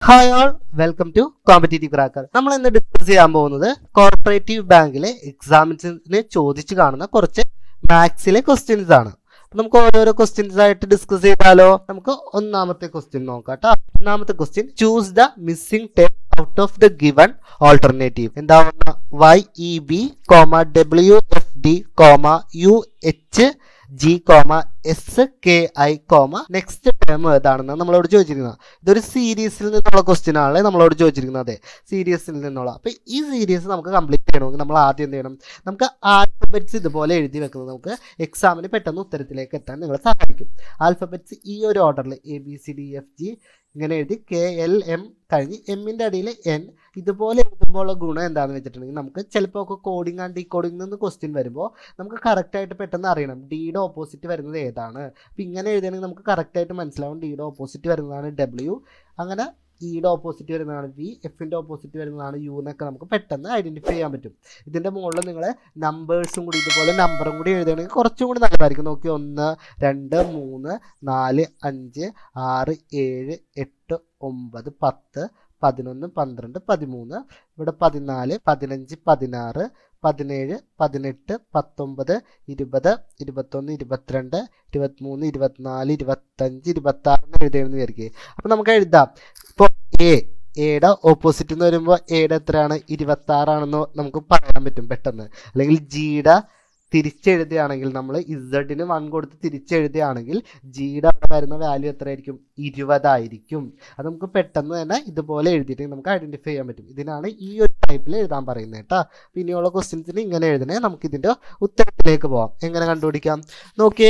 hi all welcome to competitive cracker നമ്മൾ ഇന്ന് discuss ചെയ്യാൻ പോകുന്നത് കോർപ്പറേറ്റീവ് ബാങ്കിലെ എക്സാമിന് ചോദിച്ചു കാണുന്ന കുറച്ച് മാത്സിലെ ക്വസ്റ്റ്യൻസ് ആണ് അപ്പൊ നമുക്ക് ഓരോരോ ക്വസ്റ്റ്യൻസ് ആയിട്ട് ഡിസ്കസ് ചെയ്താലോ നമുക്ക് ഒന്നാമത്തെ ക്വസ്റ്റ്യൻ നോക്കാം കേട്ടോ ഒന്നാമത്തെ question choose the missing term out of the given alternative എന്താവുന്ന Y E B comma W F D comma U H G comma S K I comma next term ഏതാണെന്ന് നമ്മളോട് ചോദിച്ചിരിക്കുന്നത് ഇതൊരു സീരീസിൽ നിന്നുള്ള ക്വസ്റ്റ്യൻ ആണ് നമ്മളോട് ചോദിച്ചിരിക്കുന്നത് അതെ സീരീസിൽ നിന്നുള്ള അപ്പൊ ഈ സീരീസ് നമുക്ക് കംപ്ലീറ്റ് ചെയ്യണമെങ്കിൽ നമ്മൾ ആദ്യം എന്ത് ചെയ്യണം നമുക്ക് ആൽഫബറ്റ്സ് ഇതുപോലെ എഴുതി വെക്കുന്നത് നമുക്ക് എക്സാമിന് പെട്ടെന്ന് ഉത്തരത്തിലേക്ക് എത്താൻ നിങ്ങളെ സഹായിക്കും ആൽഫബറ്റ്സ് ഈ ഒരു ഓർഡറിൽ A B C D F G ഇങ്ങനെ എഴുതി കെ എൽ എം കഴിഞ്ഞ് എമ്മിൻ്റെ അടിയിൽ എൻ ഇതുപോലെ എഴുതുമ്പോൾ ഉള്ള ഗുണം എന്താണെന്ന് വെച്ചിട്ടുണ്ടെങ്കിൽ നമുക്ക് ചിലപ്പോൾ ഒക്കെ കോഡിങ് ആൻഡ് ഡീകോഡിംഗ് നിന്ന് ക്വസ്റ്റ്യൻ വരുമ്പോൾ നമുക്ക് കറക്റ്റായിട്ട് പെട്ടെന്ന് അറിയണം ഡിയുടെ ഓപ്പോസിറ്റ് വരുന്നത് ഏതാണ് അപ്പം ഇങ്ങനെ എഴുതുകയാണെങ്കിൽ നമുക്ക് കറക്റ്റായിട്ട് മനസ്സിലാവും ഡിയുടെ ഓപ്പോസിറ്റ് വരുന്നതാണ് ഡബ്ല്യു അങ്ങനെ ഇയുടെ ഓപ്പോസിറ്റ് വരുന്നതാണ് വി എഫിൻ്റെ ഓപ്പോസിറ്റ് വരുന്നതാണ് യു എന്നൊക്കെ നമുക്ക് പെട്ടെന്ന് ഐഡൻറ്റിഫൈ ചെയ്യാൻ പറ്റും ഇതിൻ്റെ മുകളിൽ നിങ്ങൾ നമ്പേഴ്സും കൂടി ഇതുപോലെ നമ്പറും കൂടി എഴുതുകയാണെങ്കിൽ കുറച്ചും കൂടി നല്ലതായിരിക്കും നോക്കി ഒന്ന് രണ്ട് മൂന്ന് നാല് അഞ്ച് ആറ് ഏഴ് എട്ട് ഒമ്പത് പത്ത് പതിനൊന്ന് പന്ത്രണ്ട് പതിമൂന്ന് ഇവിടെ പതിനാല് പതിനഞ്ച് പതിനാറ് പതിനേഴ് പതിനെട്ട് പത്തൊമ്പത് ഇരുപത് ഇരുപത്തൊന്ന് ഇരുപത്തിരണ്ട് ഇരുപത്തിമൂന്ന് ഇരുപത്തിനാല് ഇരുപത്തഞ്ച് ഇരുപത്തി ആറ് എഴുതിയെന്ന് വിചാരിക്കുക അപ്പം നമുക്ക് എഴുതാം ഇപ്പോൾ എ എയുടെ ഓപ്പോസിറ്റ് എന്ന് വരുമ്പോൾ എയുടെ എത്രയാണ് ഇരുപത്തി ആറാണെന്ന് നമുക്ക് പറയാൻ പറ്റും പെട്ടെന്ന് അല്ലെങ്കിൽ ജിയുടെ തിരിച്ചെഴുതുകയാണെങ്കിൽ നമ്മൾ ഇസഡിന് വൺ കൊടുത്ത് തിരിച്ചെഴുതുകയാണെങ്കിൽ ജിയുടെ അവിടെ വരുന്ന വാല്യൂ എത്രയായിരിക്കും ഇരുപതായിരിക്കും അത് നമുക്ക് പെട്ടെന്ന് തന്നെ ഇതുപോലെ എഴുതിയിട്ട് നമുക്ക് ഐഡന്റിഫൈ ചെയ്യാൻ പറ്റും ഇതിനാണ് ഈ ഒരു ടൈപ്പിൽ എഴുതാൻ പറയുന്നത് കേട്ടോ പിന്നെയുള്ള ക്വസ്റ്റ്യൻസിന് ഇങ്ങനെ എഴുതണേ നമുക്ക് ഇതിന്റെ ഉത്തരത്തിലേക്ക് പോവാം എങ്ങനെ കണ്ടുപിടിക്കാം നോക്കിയേ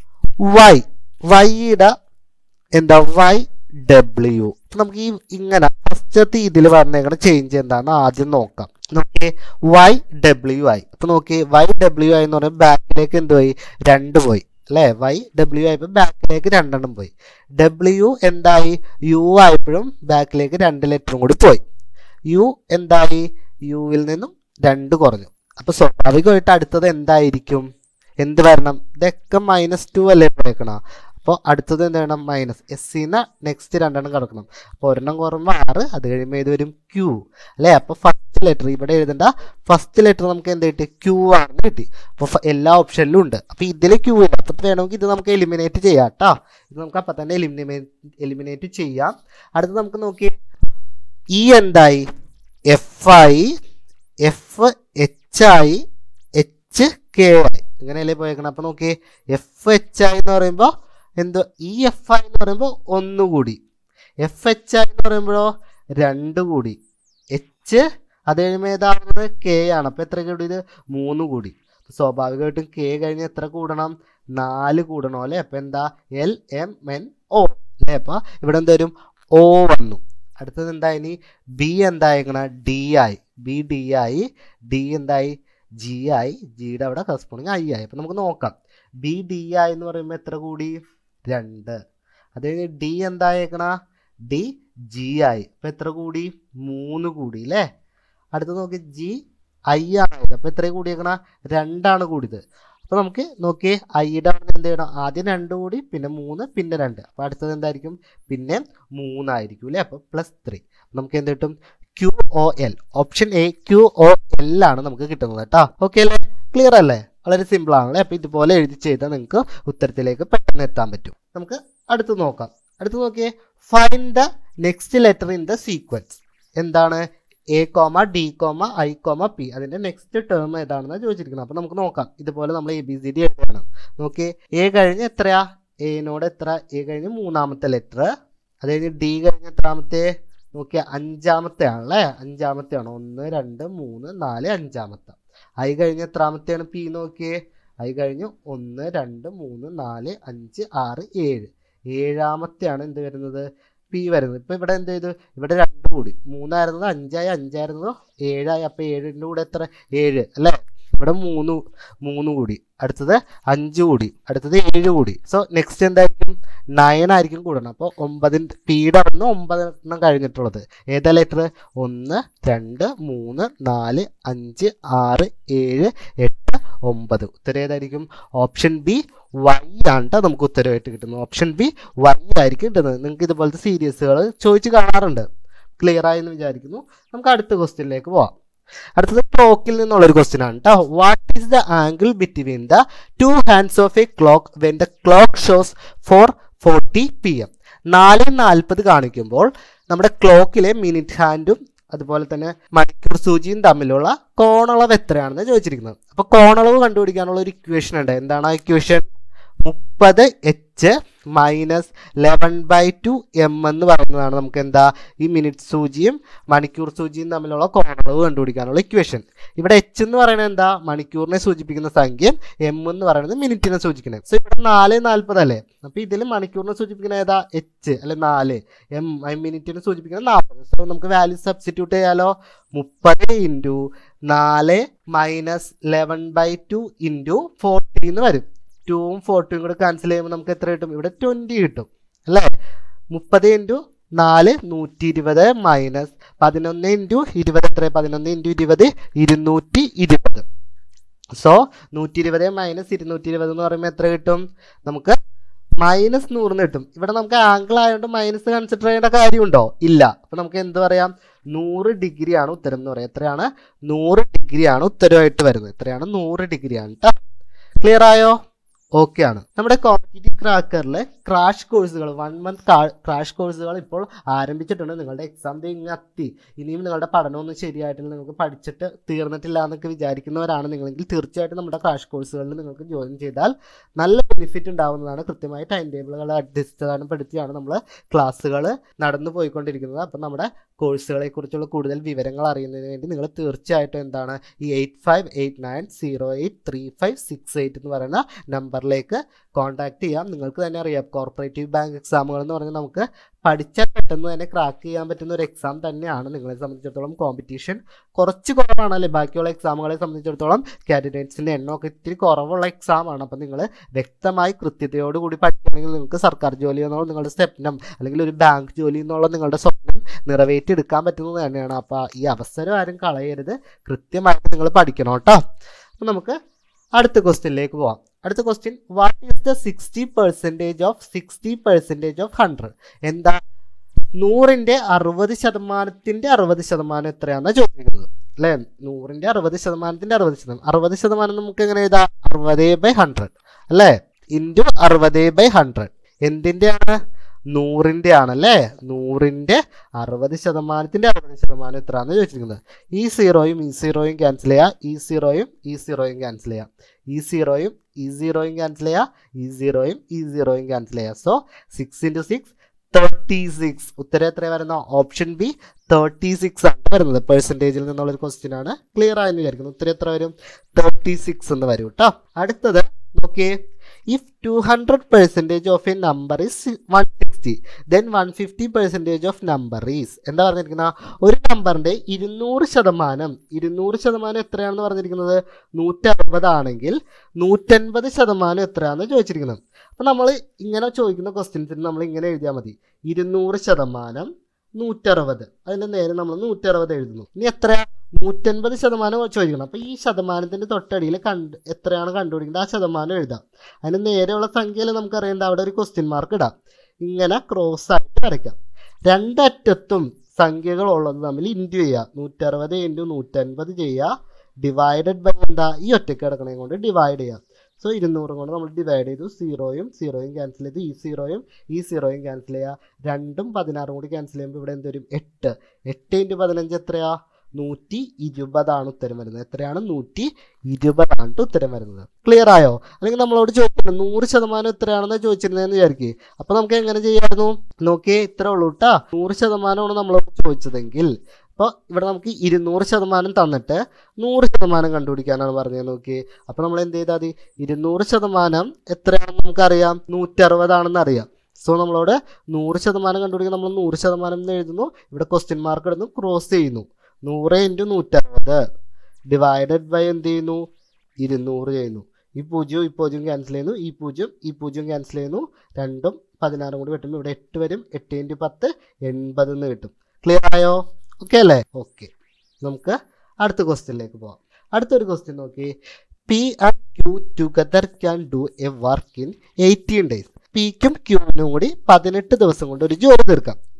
വൈ വൈയുടെ എന്താ വൈ ഡബ്ല്യു നമുക്ക് ഈ ഇങ്ങനെ ഫസ്റ്റത്തെ ഇതിൽ പറഞ്ഞേക്കണ ചേഞ്ച് എന്താണെന്ന് ആദ്യം നോക്കാം നോക്കിയേ വൈ ഡബ്ല്യു ആയി അപ്പൊ നോക്കിയേ വൈ ഡബ്ല്യു ആയി എന്ന് പറയുമ്പോൾ ബാക്കിലേക്ക് എന്ത് പോയി രണ്ട് പോയി അല്ലേ വൈ ഡബ്ല്യു ആയപ്പോൾ ബാക്കിലേക്ക് രണ്ടെണ്ണം പോയി ഡബ്ല്യു എന്തായി യു ആയപ്പോഴും ബാക്കിലേക്ക് രണ്ട് ലെറ്ററും കൂടി പോയി യു എന്തായി യുവിൽ നിന്നും രണ്ട് കുറഞ്ഞു അപ്പൊ സ്വാഭാവികമായിട്ട് അടുത്തത് എന്തായിരിക്കും എന്ത് വരണം ഇതൊക്കെ മൈനസ് ടു അല്ലേ പോയേക്കണ അപ്പോൾ അടുത്തത് എന്ത് വേണം മൈനസ് എസ് സിന്ന് നെക്സ്റ്റ് രണ്ടെണ്ണം കിടക്കണം അപ്പോൾ ഒരെണ്ണം കുറയുമ്പോൾ ആറ് അത് കഴിയുമ്പോൾ ഏത് വരും ക്യൂ അല്ലേ അപ്പോൾ ഫസ്റ്റ് ലെറ്റർ ഇവിടെ എഴുതേണ്ട ഫസ്റ്റ് ലെറ്റർ നമുക്ക് എന്ത് കിട്ടി ക്യൂ ആണെന്ന് കിട്ടി അപ്പോൾ എല്ലാ ഓപ്ഷനിലും ഉണ്ട് അപ്പോൾ ഇതിൽ ക്യൂ ഇല്ല അപ്പോൾ വേണമെങ്കിൽ ഇത് നമുക്ക് എലിമിനേറ്റ് ചെയ്യാം കേട്ടോ ഇത് നമുക്ക് അപ്പം തന്നെ എലിമിനേറ്റ് എലിമിനേറ്റ് ചെയ്യാം അടുത്ത് നമുക്ക് നോക്കി ഇ എന്തായി എഫ് ആയി എഫ് എച്ച് ആയി എച്ച് കെ ആയി ഇങ്ങനെയല്ലേ പോയേക്കണം അപ്പോൾ നോക്കി എഫ് എച്ച് ആയി എന്ന് പറയുമ്പോൾ എന്തോ ഇ എഫ് ഐ എന്ന് പറയുമ്പോൾ ഒന്നുകൂടി എഫ് എച്ച് ഐ എന്ന് പറയുമ്പോഴോ രണ്ട് കൂടി എച്ച് അത് കഴിയുമ്പോൾ ഏതാവുന്നത് കെ ആണ് അപ്പോൾ എത്ര കൂടിയത് മൂന്ന് കൂടി സ്വാഭാവികമായിട്ടും കെ കഴിഞ്ഞ് എത്ര കൂടണം നാല് കൂടണം അല്ലേ അപ്പം എന്താ എൽ എം എൻ ഒ അല്ലേ അപ്പോൾ ഇവിടെ എന്ത് വരും ഒ വന്നു അടുത്തത് എന്താ ഇനി ബി എന്തായിക്കണ ഡി ആയി ബി ഡി ആയി ഡി എന്തായി ജി ആയി ജിയുടെ അവിടെ കറസ്പോണ്ടിങ് ഐ ആയി അപ്പം നമുക്ക് നോക്കാം ബി ഡി ആയി എന്ന് പറയുമ്പോൾ എത്ര കൂടി രണ്ട് അത് കഴിഞ്ഞ് ഡി എന്തായേക്കണ ഡി ജി ആയി അപ്പം എത്ര കൂടി മൂന്ന് കൂടി അല്ലേ അടുത്ത് നോക്കി ജി ഐ ആയത് അപ്പം എത്ര കൂടിയേക്കണ രണ്ടാണ് കൂടിയത് അപ്പോൾ നമുക്ക് നോക്കി ഐയുടെ അവിടെ എന്ത് ചെയ്യണം ആദ്യം രണ്ട് കൂടി പിന്നെ മൂന്ന് പിന്നെ രണ്ട് അപ്പോൾ അടുത്തത് എന്തായിരിക്കും പിന്നെ മൂന്നായിരിക്കും അല്ലേ അപ്പോൾ പ്ലസ് ത്രീ നമുക്ക് എന്ത് കിട്ടും Q O L option A Q O L ആണ് നമുക്ക് കിട്ടുന്നത് കേട്ടോ ഓക്കെ അല്ലേ ക്ലിയർ അല്ലേ വളരെ സിമ്പിൾ ആണല്ലേ അപ്പോൾ ഇതുപോലെ എഴുതി ചെയ്താൽ നിങ്ങൾക്ക് ഉത്തരത്തിലേക്ക് പെട്ടെന്ന് എത്താൻ പറ്റും നമുക്ക് അടുത്ത് നോക്കാം അടുത്ത് നോക്കിയേ find the next letter in the sequence എന്താണ് A comma D comma I comma P അതിന്റെ നെക്സ്റ്റ് ടേം ഏതാണെന്ന് ചോദിച്ചിരിക്കുന്നത് അപ്പോൾ നമുക്ക് നോക്കാം ഇതുപോലെ നമ്മൾ എ ബി സി ഡി എഴുതണം നോക്കിയേ എ കഴിഞ്ഞ് എത്രയാ എനോട് എത്ര എ കഴിഞ്ഞ് മൂന്നാമത്തെ ലെറ്റർ അത് കഴിഞ്ഞ് ഡി കഴിഞ്ഞ് എത്രാമത്തെ നോക്കിയ അഞ്ചാമത്തെ ആണല്ലേ അഞ്ചാമത്തെ ആണ് ഒന്ന് രണ്ട് മൂന്ന് നാല് അഞ്ചാമത്തെ ഐ കഴിഞ്ഞ് എത്രാമത്തെയാണ് പി നോക്കിയേ ഐ കഴിഞ്ഞ് ഒന്ന് രണ്ട് മൂന്ന് നാല് അഞ്ച് ആറ് ഏഴ് ഏഴാമത്തെയാണ് എന്ത് വരുന്നത് പി വരുന്നത് ഇപ്പൊ ഇവിടെ എന്ത് ചെയ്തു ഇവിടെ രണ്ട് കൂടി മൂന്നായിരുന്നത് അഞ്ചായി അഞ്ചായിരുന്നത് ഏഴായി അപ്പൊ ഏഴിൻ്റെ കൂടെ എത്ര ഏഴ് അല്ലേ ഇവിടെ മൂന്ന് മൂന്ന് കൂടി അടുത്തത് അഞ്ച് കൂടി അടുത്തത് ഏഴ് കൂടി സോ നെക്സ്റ്റ് എന്തായിരിക്കും നയൻ ആയിരിക്കും കൂടണം അപ്പോൾ ഒമ്പതിൻ്റെ പിയുടെ അവിടെ ഒമ്പതെണ്ണം കഴിഞ്ഞിട്ടുള്ളത് ഏതാ ലെറ്റർ ഒന്ന് രണ്ട് മൂന്ന് നാല് അഞ്ച് ആറ് ഏഴ് എട്ട് ഒമ്പത് ഉത്തരം ഏതായിരിക്കും ഓപ്ഷൻ ബി വൈ ആണ് ട്ടോ നമുക്ക് ഉത്തരവായിട്ട് കിട്ടുന്നത് ഓപ്ഷൻ ബി വൈ ആയിരിക്കും കിട്ടുന്നത് നിങ്ങൾക്ക് ഇതുപോലത്തെ സീരീസുകൾ ചോദിച്ച് കാണാറുണ്ട് ക്ലിയർ ആയി എന്ന് വിചാരിക്കുന്നു നമുക്ക് അടുത്ത ക്വസ്റ്റ്യനിലേക്ക് പോവാം അടുത്തത് ക്ലോക്കിൽ നിന്നുള്ള ഒരു ക്വസ്റ്റ്യൻ ആണ് കേട്ടോ what is the angle between the two hands of a clock when the clock shows four forty P M നാല് നാൽപ്പത് കാണിക്കുമ്പോൾ നമ്മുടെ ക്ലോക്കിലെ മിനിറ്റ് ഹാൻഡും അതുപോലെ തന്നെ മണിക്കൂർ സൂചിയും തമ്മിലുള്ള കോണളവ് എത്രയാണെന്ന് ചോദിച്ചിരിക്കുന്നത് അപ്പോൾ കോണളവ് കണ്ടുപിടിക്കാനുള്ള ഒരു ഇക്വേഷൻ ഉണ്ട് എന്താണ് ആ ഇക്വേഷൻ മുപ്പത് H minus eleven by two M എന്ന് പറയുന്നതാണ് നമുക്ക് എന്താ ഈ മിനിറ്റ് സൂചിയും മണിക്കൂർ സൂചിയും തമ്മിലുള്ള കോണളവ് കണ്ടുപിടിക്കാനുള്ള ഇക്വേഷൻ ഇവിടെ എച്ച് എന്ന് പറയുന്നത് എന്താ മണിക്കൂറിനെ സൂചിപ്പിക്കുന്ന സംഖ്യയും എം എന്ന് പറയുന്നത് മിനിറ്റിനെ സൂചിക്കുന്നത് സോ ഇവിടെ നാല് നാൽപ്പത് അല്ലേ അപ്പോൾ ഇതിൽ മണിക്കൂറിനെ സൂചിപ്പിക്കുന്ന ഏതാ എച്ച് അല്ലെ നാല് എം ഐ മിനിറ്റിനെ സൂചിപ്പിക്കുന്നത് നാൽപ്പത് സോ നമുക്ക് വാല്യൂ സബ്സ്റ്റിറ്റ്യൂട്ട് ചെയ്യാലോ മുപ്പത് ഇൻറ്റു നാല് minus eleven by two into forty എന്ന് വരും ടൂവും ഫോർട്ടിയും കൂടെ ക്യാൻസൽ ചെയ്യുമ്പോൾ നമുക്ക് എത്ര കിട്ടും ഇവിടെ ട്വൻറ്റി കിട്ടും അല്ലേ മുപ്പത് ഇൻറ്റു നാല് നൂറ്റി ഇരുപത് മൈനസ് പതിനൊന്ന് ഇൻറ്റു ഇരുപത് എത്ര പതിനൊന്ന് ഇൻറ്റു ഇരുപത് ഇരുന്നൂറ്റി ഇരുപത് സോ നൂറ്റി ഇരുപത് മൈനസ് ഇരുന്നൂറ്റി ഇരുപത് എന്ന് പറയുമ്പോൾ എത്ര കിട്ടും നമുക്ക് മൈനസ് നൂറിന് കിട്ടും ഇവിടെ നമുക്ക് ആംഗിൾ ആയതുകൊണ്ട് മൈനസ് കൺസിഡർ ചെയ്യേണ്ട കാര്യമുണ്ടോ ഇല്ല അപ്പം നമുക്ക് എന്ത് പറയാം നൂറ് ഡിഗ്രിയാണ് ഉത്തരം എന്ന് പറയാം എത്രയാണ് നൂറ് ഡിഗ്രിയാണ് ഉത്തരമായിട്ട് വരുന്നത് എത്രയാണ് നൂറ് ഡിഗ്രിയാണ് കേട്ടോ ക്ലിയർ ആയോ ഓക്കെ ആണ് നമ്മുടെ കോമ്പറ്റീറ്റീവ് ക്രാക്കറിലെ ക്രാഷ് കോഴ്സുകൾ വൺ മന്ത് ക്രാഷ് കോഴ്സുകൾ ഇപ്പോൾ ആരംഭിച്ചിട്ടുണ്ട് നിങ്ങളുടെ എക്സാം ഇങ്ങ് എത്തി ഇനിയും നിങ്ങളുടെ പഠനമൊന്നും ശരിയായിട്ടില്ല നിങ്ങൾക്ക് പഠിച്ചിട്ട് തീർന്നിട്ടില്ല എന്നൊക്കെ വിചാരിക്കുന്നവരാണ് നിങ്ങളെങ്കിൽ തീർച്ചയായിട്ടും നമ്മുടെ ക്രാഷ് കോഴ്സുകളിൽ നിങ്ങൾക്ക് ജോയിൻ ചെയ്താൽ നല്ല ബെനിഫിറ്റ് ഉണ്ടാവുന്നതാണ് കൃത്യമായി ടൈം ടേബിളുകൾ അടിസ്ഥാനപ്പെടുത്തിയാണ് നമ്മൾ ക്ലാസ്സുകൾ നടന്നു പോയിക്കൊണ്ടിരിക്കുന്നത് അപ്പം നമ്മുടെ കോഴ്സുകളെ കുറിച്ചുള്ള കൂടുതൽ വിവരങ്ങൾ അറിയുന്നതിന് വേണ്ടി നിങ്ങൾ തീർച്ചയായിട്ടും എന്താണ് ഈ eight five eight nine zero eight three five six eight എന്ന് പറയുന്ന നമ്പറിലേക്ക് കോൺടാക്ട് ചെയ്യാം നിങ്ങൾക്ക് തന്നെ അറിയാം കോർപ്പറേറ്റീവ് ബാങ്ക് എക്സാമുകൾ എന്ന് പറഞ്ഞാൽ നമുക്ക് പഠിച്ചാൽ പെട്ടെന്ന് തന്നെ ക്രാക്ക് ചെയ്യാൻ പറ്റുന്ന ഒരു എക്സാം തന്നെയാണ് നിങ്ങളെ സംബന്ധിച്ചിടത്തോളം കോമ്പറ്റീഷൻ കുറച്ച് കുറവാണല്ലേ ബാക്കിയുള്ള എക്സാമുകളെ സംബന്ധിച്ചിടത്തോളം കാൻഡിഡേറ്റ്സിൻ്റെ എണ്ണമൊക്കെ ഇത്തിരി കുറവുള്ള എക്സാമാണ് അപ്പം നിങ്ങൾ വ്യക്തമായി കൃത്യതയോടുകൂടി പഠിക്കുകയാണെങ്കിൽ നിങ്ങൾക്ക് സർക്കാർ ജോലി എന്നുള്ള നിങ്ങളുടെ സ്വപ്നം അല്ലെങ്കിൽ ഒരു ബാങ്ക് ജോലി എന്നുള്ള നിങ്ങളുടെ സ്വപ്നം നിറവേറ്റിയെടുക്കാൻ പറ്റുന്നത് തന്നെയാണ് അപ്പോൾ ഈ അവസരം ആരും കളയരുത് കൃത്യമായിട്ട് നിങ്ങൾ പഠിക്കണം കേട്ടോ അപ്പം നമുക്ക് അടുത്ത ക്വസ്റ്റ്യനിലേക്ക് പോവാം അടുത്ത question what is the sixty percentage of sixty percentage of hundred എന്താ നൂറിൻ്റെ അറുപത് ശതമാനത്തിൻ്റെ അറുപത് ശതമാനം എത്രയാണെന്ന് ചോദിക്കുന്നത് അല്ലേ നൂറിൻ്റെ അറുപത് ശതമാനത്തിൻ്റെ അറുപത് ശതമാനം അറുപത് ശതമാനം നമുക്ക് എങ്ങനെ എഴുതാം അറുപത് ബൈ ഹൺഡ്രഡ് അല്ലേ ഇൻറ്റു അറുപത് ബൈ ഹൺഡ്രഡ് എന്തിൻ്റെയാണ് നൂറിൻ്റെ ആണല്ലേ നൂറിൻ്റെ അറുപത് ശതമാനത്തിൻ്റെ അറുപത് ശതമാനം എത്രയാണെന്ന് ചോദിച്ചിരിക്കുന്നത് ഈ സീറോയും ഈ സീറോയും ക്യാൻസൽ ചെയ്യുക ഈ സീറോയും ഈ സീറോയും ക്യാൻസൽ ചെയ്യാം ഈ സീറോയും ഈ സീറോയും ക്യാൻസൽ ചെയ്യുക ഈ സീറോയും ഈ സീറോയും ക്യാൻസൽ ചെയ്യുക so six into six thirty six ഉത്തരം എത്ര വരുന്ന ഓപ്ഷൻ ബി തേർട്ടി സിക്സ് ആണ് വരുന്നത് പെർസെൻറ്റേജിൽ നിന്നുള്ളൊരു ക്വസ്റ്റ്യൻ ആണ് ക്ലിയർ ആയെന്ന് വിചാരിക്കുന്നു ഉത്തരം എത്ര വരും തേർട്ടി സിക്സ് എന്ന് വരും കേട്ടോ അടുത്തത് നോക്കിയേ if two hundred percentage of a number is one sixty then one fifty percentage of number is എന്താ പറഞ്ഞിരിക്കുന്ന ഒരു നമ്പറിൻ്റെ ഇരുന്നൂറ് ശതമാനം ഇരുന്നൂറ് ശതമാനം എത്രയാണെന്ന് പറഞ്ഞിരിക്കുന്നത് നൂറ്ററുപതാണെങ്കിൽ നൂറ്റൻപത് ശതമാനം എത്രയാണെന്ന് ചോദിച്ചിരിക്കുന്നത് അപ്പോൾ നമ്മൾ ഇങ്ങനെ ചോദിക്കുന്ന ക്വസ്റ്റ്യൻസിന് നമ്മൾ ഇങ്ങനെ എഴുതിയാൽ മതി ഇരുന്നൂറ് ശതമാനം നൂറ്ററുപത് അതിൻ്റെ നേരെ നമ്മൾ നൂറ്ററുപത് എഴുതുന്നു ഇനി എത്ര നൂറ്റൻപത് ശതമാനം ചോദിക്കണം അപ്പോൾ ഈ ശതമാനത്തിൻ്റെ തൊട്ടടിയിൽ കണ്ട് എത്രയാണ് കണ്ടുപിടിക്കുന്നത് ആ ശതമാനം എഴുതാം അതിന് നേരെയുള്ള സംഖ്യയിൽ നമുക്കറിയേണ്ട അവിടെ ഒരു ക്വസ്റ്റ്യൻ മാർക്ക് ഇടാം ഇങ്ങനെ ക്രോസ് ആയിട്ട് വരയ്ക്കാം രണ്ടറ്റത്തും സംഖ്യകൾ ഉള്ളത് തമ്മിൽ ഇൻറ്റു ചെയ്യുക നൂറ്ററുപത് ഇൻറ്റു നൂറ്റൻപത് ചെയ്യുക ഡിവൈഡഡ് ബൈ എന്താ ഈ ഒറ്റയ്ക്ക് കിടക്കണേ കൊണ്ട് ഡിവൈഡ് ചെയ്യാം സോ ഇരുന്നൂറും കൊണ്ട് നമ്മൾ ഡിവൈഡ് ചെയ്തു സീറോയും സീറോയും ക്യാൻസൽ ചെയ്തു ഈ സീറോയും ഈ സീറോയും ക്യാൻസൽ ചെയ്യുക രണ്ടും പതിനാറും കൂടി ക്യാൻസൽ ചെയ്യുമ്പോൾ ഇവിടെ എന്ത് വരും എട്ട് എട്ട് ഇൻറ്റു പതിനഞ്ച് എത്രയാ നൂറ്റി ഇരുപതാണ് ഉത്തരം വരുന്നത് എത്രയാണ് നൂറ്റി ഇരുപതാണ് ഉത്തരം വരുന്നത് ക്ലിയർ ആയോ അല്ലെങ്കിൽ നമ്മളോട് ചോദിക്കുന്നത് നൂറ് ശതമാനം എത്രയാണെന്ന് ചോദിച്ചിരുന്നതെന്ന് വിചാരിക്കുക അപ്പൊ നമുക്ക് എങ്ങനെ ചെയ്യായിരുന്നു നോക്കിയേ ഇത്ര ഉള്ളൂ കേട്ടാ നൂറ് ശതമാനമാണ് നമ്മളോട് ചോദിച്ചതെങ്കിൽ അപ്പോൾ ഇവിടെ നമുക്ക് ഇരുന്നൂറ് ശതമാനം തന്നിട്ട് നൂറ് ശതമാനം കണ്ടുപിടിക്കാനാണ് പറഞ്ഞത് നോക്കി അപ്പോൾ നമ്മൾ എന്ത് ചെയ്താൽ മതി ഇരുന്നൂറ് ശതമാനം എത്രയാണെന്ന് നമുക്കറിയാം നൂറ്ററുപതാണെന്ന് അറിയാം സോ നമ്മളോട് നൂറ് ശതമാനം കണ്ടുപിടിക്കാൻ നമ്മൾ നൂറ് ശതമാനം എന്ന് എഴുതുന്നു ഇവിടെ ക്വസ്റ്റ്യൻ മാർക്ക് ഇടുന്നു ക്രോസ് ചെയ്യുന്നു നൂറ് ഇൻറ്റു നൂറ്ററുപത് ഡിവൈഡഡ് ബൈ എന്ത് ചെയ്യുന്നു ഇരുന്നൂറ് ചെയ്യുന്നു ഈ പൂജ്യവും ഈ പൂജ്യം ക്യാൻസൽ ചെയ്യുന്നു ഈ പൂജ്യം ഈ പൂജ്യം ക്യാൻസൽ ചെയ്യുന്നു രണ്ടും പതിനാറും കൂടി വെട്ടുമ്പോൾ ഇവിടെ എട്ട് വരും എട്ട് ഇൻറ്റു പത്ത് എൺപത് എന്ന് കിട്ടും ക്ലിയർ ആയോ ഓക്കെ അല്ലേ ഓക്കെ നമുക്ക് അടുത്ത ക്വസ്റ്റ്യനിലേക്ക് പോവാം അടുത്തൊരു ക്വസ്റ്റ്യൻ നോക്കി P and Q together can do a work in eighteen days പിക്കും ക്യൂവിനും കൂടി പതിനെട്ട് ദിവസം കൊണ്ട് ഒരു ജോലി തീർക്കാം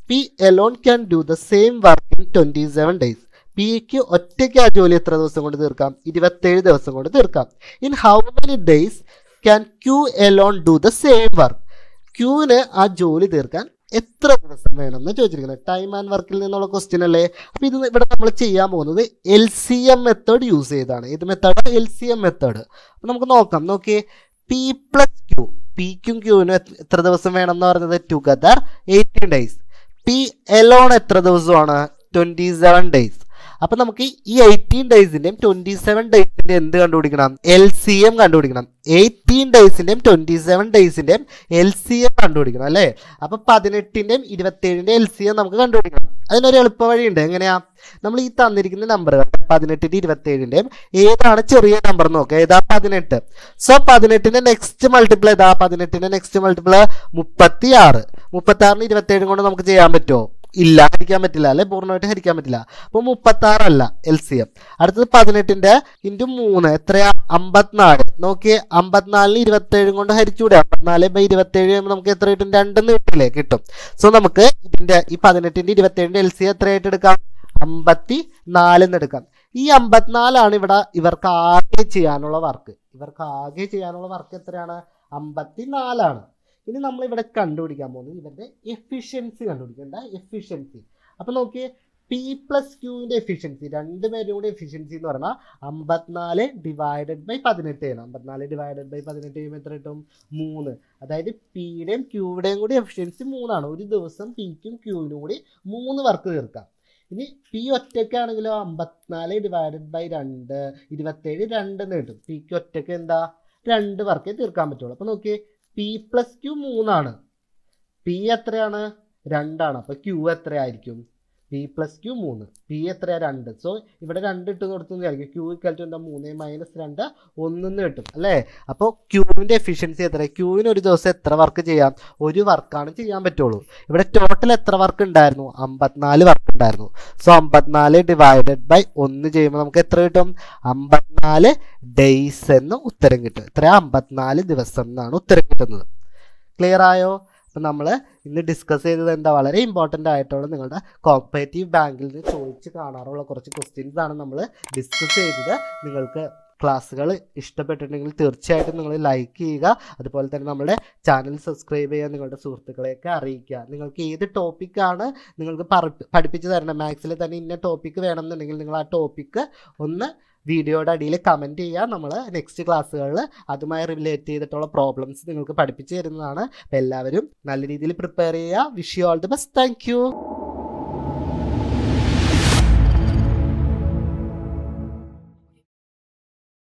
P alone can do the same work in twenty seven days പിക്ക് ഒറ്റയ്ക്ക് ആ ജോലി എത്ര ദിവസം കൊണ്ട് തീർക്കാം ഇരുപത്തേഴ് ദിവസം കൊണ്ട് തീർക്കാം in how many days can Q alone do the same work ക്യൂവിന് ആ ജോലി തീർക്കാൻ എത്ര ദിവസം വേണമെന്ന് ചോദിച്ചിരിക്കുന്നത് ടൈം ആൻഡ് വർക്കിൽ നിന്നുള്ള ക്വസ്റ്റ്യൻ അല്ലേ അപ്പോൾ ഇത് ഇവിടെ നമ്മൾ ചെയ്യാൻ പോകുന്നത് L C M method use ചെയ്താണ് ഇത് method L C M method അപ്പോൾ നമുക്ക് നോക്കാം നോക്കിയേ പി പ്ലസ് ക്യൂ പിക്കും ക്യൂവിനും എത്ര ദിവസം വേണം എന്ന് പറയുന്നത് together eighteen days P alone എത്ര ദിവസമാണ് ട്വൻറ്റി സെവൻ ഡേയ്സ് അപ്പൊ നമുക്ക് ഈ എയ്റ്റീൻ ഡേയ്സിന്റെയും ട്വന്റി സെവൻ ഡേയ്സിന്റെയും എന്ത് കണ്ടുപിടിക്കണം എൽ സി എം കണ്ടുപിടിക്കണം എയ്റ്റീൻ ഡേയ്സിന്റെയും ട്വന്റി സെവൻ ഡേയ്സിന്റെയും എൽ സി എം കണ്ടുപിടിക്കണം അല്ലേ അപ്പൊ പതിനെട്ടിന്റെയും ഇരുപത്തേഴിന്റെയും എൽ സി എം നമുക്ക് കണ്ടുപിടിക്കണം അതിനൊരു എളുപ്പ വഴിയുണ്ട് എങ്ങനെയാ നമ്മൾ ഈ തന്നിരിക്കുന്ന നമ്പറുകൾ പതിനെട്ടിന്റെ ഇരുപത്തേഴിന്റെയും ഏതാണ് ചെറിയ നമ്പർ നോക്കുക ഏതാ പതിനെട്ട് സോ പതിനെട്ടിന്റെ നെക്സ്റ്റ് മൾട്ടിപ്പിൾ ഏതാ പതിനെട്ടിന്റെ നെക്സ്റ്റ് മൾട്ടിപ്പിൾ മുപ്പത്തി ആറ് മുപ്പത്തി ആറിന് ഇരുപത്തേഴ് കൊണ്ട് നമുക്ക് ചെയ്യാൻ പറ്റുമോ ഇല്ല ഹരിക്കാൻ പറ്റില്ല അല്ലെ പൂർണ്ണമായിട്ട് ഹരിക്കാൻ പറ്റില്ല അപ്പോൾ മുപ്പത്തി ആറല്ല എൽ സി എം അടുത്തത് പതിനെട്ടിന്റെ ഇൻറ്റു മൂന്ന് എത്രയാ അമ്പത്തിനാല് നോക്കിയേ അമ്പത്തിനാലിന് ഇരുപത്തേഴും കൊണ്ട് ഹരിച്ചൂടെ അമ്പത്തിനാല് ബൈ ഇരുപത്തേഴ് കഴിയുമ്പോൾ നമുക്ക് എത്ര കിട്ടും രണ്ടെന്ന് കിട്ടില്ലേ കിട്ടും സോ നമുക്ക് ഇതിന്റെ ഈ പതിനെട്ടിന്റെ ഇരുപത്തേഴിന്റെ എൽ സി എത്രയായിട്ട് എടുക്കാം അമ്പത്തി നാലിന്ന് എടുക്കാം ഈ അമ്പത്തിനാലാണ് ഇവിടെ ഇവർക്ക് ആകെ ചെയ്യാനുള്ള വർക്ക് ഇവർക്ക് ആകെ ചെയ്യാനുള്ള വർക്ക് എത്രയാണ് അമ്പത്തി നാലാണ് ഇനി നമ്മൾ ഇവിടെ കണ്ടുപിടിക്കാൻ പോകുന്നത് ഇവരുടെ എഫിഷ്യൻസി കണ്ടുപിടിക്കേണ്ട എഫിഷ്യൻസി അപ്പൊ നോക്കിയേ പി പ്ലസ് ക്യൂവിന്റെ എഫിഷ്യൻസി രണ്ടുപേരും കൂടി എഫിഷ്യൻസി എന്ന് പറഞ്ഞാൽ അമ്പത്തിനാല് ഡിവൈഡഡ് ബൈ പതിനെട്ട് ചെയ്യണം അമ്പത്തിനാല് ഡിവൈഡഡ് ബൈ പതിനെട്ട് ചെയ്യുമ്പോൾ എത്ര കിട്ടും മൂന്ന് അതായത് പിയുടെയും ക്യൂവിടെയും കൂടി എഫിഷ്യൻസി മൂന്നാണ് ഒരു ദിവസം പിക്കും ക്യൂവിനും കൂടി മൂന്ന് വർക്ക് തീർക്കാം ഇനി പി ഒറ്റയ്ക്കാണെങ്കിലോ അമ്പത്തിനാല് ഡിവൈഡഡ് ബൈ രണ്ട് ഇരുപത്തേഴ് രണ്ട് എന്ന് കിട്ടും പിക്ക് ഒറ്റയ്ക്ക് എന്താ രണ്ട് വർക്കേ തീർക്കാൻ പറ്റുള്ളൂ അപ്പോൾ നോക്കിയേ പി പ്ലസ് ക്യൂ മൂന്നാണ് പി എത്രയാണ് രണ്ടാണ് അപ്പോൾ ക്യൂ എത്രയായിരിക്കും പി പ്ലസ് ക്യൂ മൂന്ന് പി എത്രയാണ് രണ്ട് സോ ഇവിടെ രണ്ട് ഇട്ട് കൊടുത്തു വിചാരിക്കും ക്യൂ ഇക്കൽ ടു എന്താ മൂന്ന് മൈനസ് രണ്ട് ഒന്നിന്ന് കിട്ടും അല്ലേ അപ്പോൾ ക്യൂവിൻ്റെ എഫിഷ്യൻസി എത്ര ക്യൂവിന് ഒരു ദിവസം എത്ര വർക്ക് ചെയ്യാം ഒരു വർക്കാണ് ചെയ്യാൻ പറ്റുള്ളൂ ഇവിടെ ടോട്ടൽ എത്ര വർക്ക് ഉണ്ടായിരുന്നു അമ്പത്തിനാല് വർക്ക് ഉണ്ടായിരുന്നു സോ അമ്പത്തിനാല് ഡിവൈഡഡ് ബൈ ഒന്ന് ചെയ്യുമ്പോൾ നമുക്ക് എത്ര കിട്ടും അമ്പത്തിനാല് ഡേയ്സ് എന്ന് ഉത്തരം കിട്ടും എത്ര അമ്പത്തിനാല് ദിവസം എന്നാണ് ഉത്തരം കിട്ടുന്നത് ക്ലിയർ ആയോ അപ്പം നമ്മൾ ഇന്ന് ഡിസ്കസ് ചെയ്തത് എന്താ വളരെ ഇമ്പോർട്ടൻ്റ് ആയിട്ടുള്ള നിങ്ങളുടെ കോപ്പറേറ്റീവ് ബാങ്കിൽ നിന്ന് ചോദിച്ച് കാണാറുള്ള കുറച്ച് ക്വസ്റ്റ്യൻസ് ആണ് നമ്മൾ ഡിസ്കസ് ചെയ്തത് നിങ്ങൾക്ക് ക്ലാസ്സുകൾ ഇഷ്ടപ്പെട്ടിട്ടുണ്ടെങ്കിൽ തീർച്ചയായിട്ടും നിങ്ങൾ ലൈക്ക് ചെയ്യുക അതുപോലെ തന്നെ നമ്മുടെ ചാനൽ സബ്സ്ക്രൈബ് ചെയ്യുക നിങ്ങളുടെ സുഹൃത്തുക്കളെയൊക്കെ അറിയിക്കുക നിങ്ങൾക്ക് ഏത് ടോപ്പിക്കാണ് നിങ്ങൾക്ക് പറ- പഠിപ്പിച്ച് തരണം മാത്സിൽ തന്നെ ഇന്ന ടോപ്പിക്ക് വേണമെന്നുണ്ടെങ്കിൽ നിങ്ങൾ ആ ടോപ്പിക്ക് ഒന്ന് വീഡിയോയുടെ അടിയിൽ കമൻറ്റ് ചെയ്യുക നമ്മൾ നെക്സ്റ്റ് ക്ലാസ്സുകളിൽ അതുമായി റിലേറ്റ് ചെയ്തിട്ടുള്ള പ്രോബ്ലംസ് നിങ്ങൾക്ക് പഠിപ്പിച്ച് തരുന്നതാണ് അപ്പോൾ എല്ലാവരും നല്ല രീതിയിൽ പ്രിപ്പയർ ചെയ്യുക wish you all the best thank U